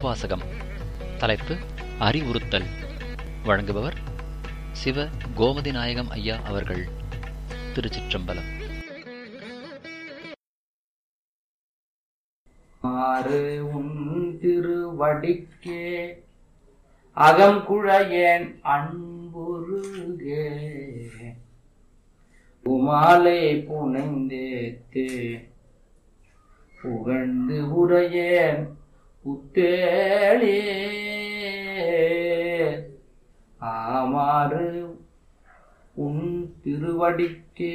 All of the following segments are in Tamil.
திருவாசகம் தலைப்பு அறிவுறுத்தல் வழங்குபவர் சிவ கோமதி நாயகம் ஐயா அவர்கள் திருச்சிற்றம்பலம் ஆறு உன் திருவடிக்கே அகங்குழையேன் அன்புருகே உமாலை புனைந்தேத்து புகழ்ந்து உரையேன் புத்தேளே ஆமாறு உன் திருவடிக்கே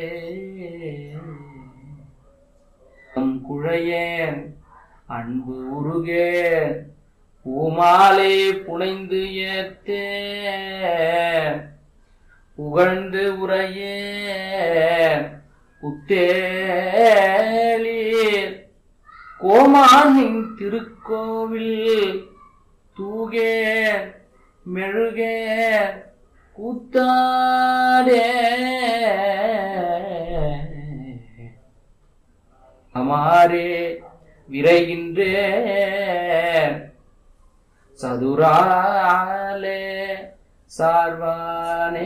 தம் குழையேன் அன்பு உருகேன் பூமாலை புனைந்து ஏத்தேன் புகழ்ந்து உரையேன் புத்தேளீர் கோமானின் திருக்கோவில் தூகேன் மெழுகேன் கூத்தாடே அமாரே விரைகின்றேன் சதுராலே சார்வானே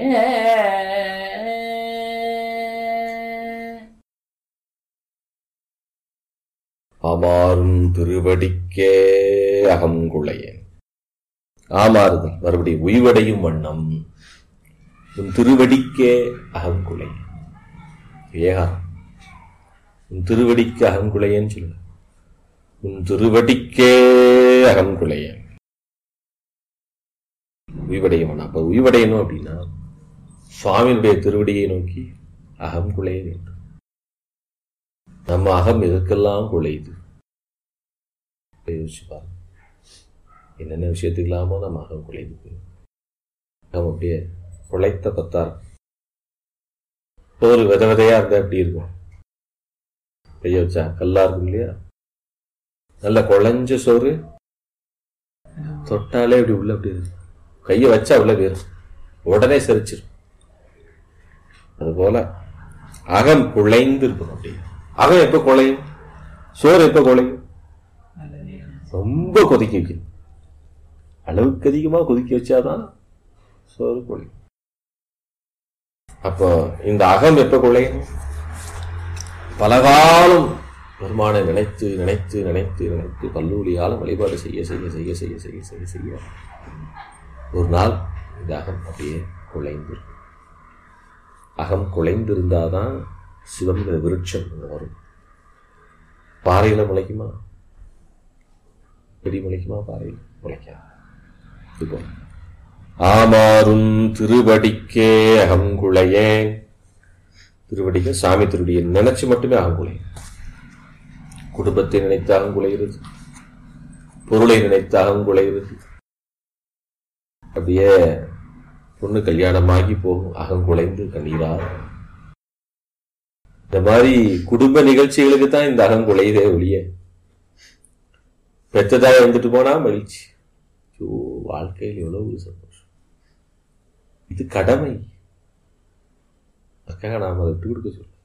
ஆமாறும் திருவடிக்கே அகங்குளையேன் ஆமாறுதல் மறுபடியும் உய்வடையும் வண்ணம் உன் திருவடிக்கே அகங்குலை ஏகா உன் திருவடிக்கு அகங்குலையேன்னு சொல்லு உன் திருவடிக்கே அகங்குலையேன் உய்வடையும் வண்ணம் அப்ப உய்வடையணும் அப்படின்னா சுவாமியினுடைய திருவடியை நோக்கி அகம் குலைய வேண்டும் நம்ம அகம் எதற்கெல்லாம் குலையுது யோசிச்சு பாருங்க என்னென்ன விஷயத்துக்கு இல்லாமோ நம்ம அகம் குலையுது அகம் அப்படியே குலைத்த கொத்தார் ஒரு வித விதையா இருந்தா எப்படி இருக்கும் கைய வச்சா கல்லா இருக்கும் இல்லையா நல்ல குழஞ்ச சோறு தொட்டாலே இப்படி உள்ள அப்படி இருக்கும் கையை வச்சா உள்ள போயிரும் உடனே செரிச்சிடும் அதுபோல அகம் குழைந்து இருக்கணும் அப்படி அகம் எப்ப குழையும் சோறு எப்ப குழையும் ரொம்ப கொதிக்க வைக்கணும் அளவுக்கு அதிகமா கொதிக்க வச்சாதான் சோறு குழையும் அப்போ இந்த அகம் எப்ப குழையும் பலகாலம் பெருமானை நினைத்து நினைத்து நினைத்து நினைத்து கல்லூரியால வழிபாடு செய்ய செய்ய செய்ய செய்ய செய்ய செய்ய செய்ய ஒரு நாள் இந்த அகம் அப்படியே குலைந்து அகம் குலைந்திருந்தாதான் சிவங்கிற விருட்சம் இங்க வரும் பாறையில முளைக்குமா செடி முளைக்குமா பாறையில் முளைக்கா இப்போ ஆமாறும் திருவடிக்கே அகங்குளையே திருவடிக்க சாமி திருவடியை நினைச்சு மட்டுமே அகங்குலையும் குடும்பத்தை நினைத்து அகங்குலைகிறது பொருளை நினைத்து அகங்குலைகிறது அப்படியே பொண்ணு கல்யாணமாகி போகும் அகங்குலைந்து கண்ணீரா இந்த மாதிரி குடும்ப நிகழ்ச்சிகளுக்கு தான் இந்த அகங்குலைதே ஒழிய பெற்றதாக வந்துட்டு போனா மகிழ்ச்சி ஐயோ வாழ்க்கையில் எவ்வளவு ஒரு சந்தோஷம் இது கடமை அதுக்காக நாம் அதை விட்டு கொடுக்க சொல்ல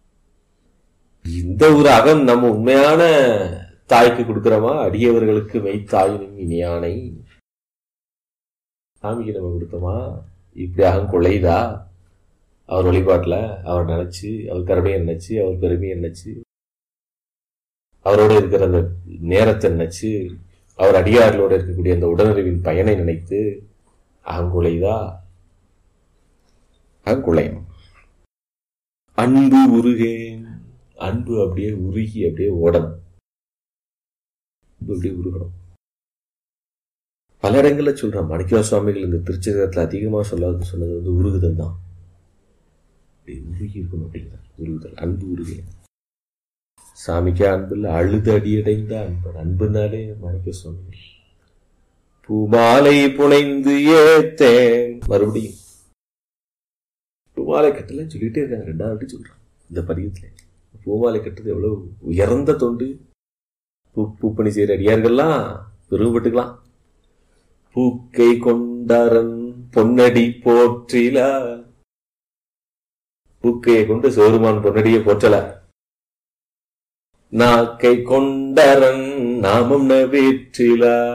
இந்த ஒரு அகம் நம்ம உண்மையான தாய்க்கு கொடுக்கிறோமா அடியவர்களுக்கு மெய்த்தாயினும் இனியானை சாமிக்கு நம்ம கொடுத்தோமா இப்படி அகம் கொள்ளைதா அவர் வழிபாட்டில் அவர் நினைச்சு அவர் கருணையை நினைச்சு அவர் பெருமையை நினைச்சு அவரோட இருக்கிற அந்த நேரத்தை நினைச்சு அவர் அடியார்களோட இருக்கக்கூடிய அந்த உடனறிவின் பயனை நினைத்து அகங்குலைதா அகங்குலையும் அன்பு உருகேன் அன்பு அப்படியே உருகி அப்படியே ஓடணும் அன்பு அப்படியே உருகணும் பல இடங்கள்ல சொல்றான் மணிக்கவா சுவாமிகள் இந்த திருச்சகத்துல அதிகமா சொல்லாது சொன்னது வந்து உருகுதல் தான் அப்படி உருகி இருக்கணும் அப்படிங்கிறார் உருகுதல் அன்பு உருகே சாமிக்கே அன்பு இல்லை அழுது அடியடைந்த அன்பு அன்புனாலே மணிக்க சுவாமிகள் பூமாலை புனைந்து ஏத்தேன் மறுபடியும் பூமாலை கட்டலன்னு சொல்லிட்டே இருக்காங்க ரெண்டாவது சொல்றான் இந்த பதியத்துல பூமாலை கட்டுறது எவ்வளவு உயர்ந்த தொண்டு பூ பூப்பணி செய்யற அடியார்கள்லாம் பெருமைப்பட்டுக்கலாம் பூக்கை கொண்டாரன் பொன்னடி போற்றில பூக்கையை கொண்டு சோறுமான் பொன்னடியை போற்றல நாக்கை கொண்டரன் நாமம் நவேற்றில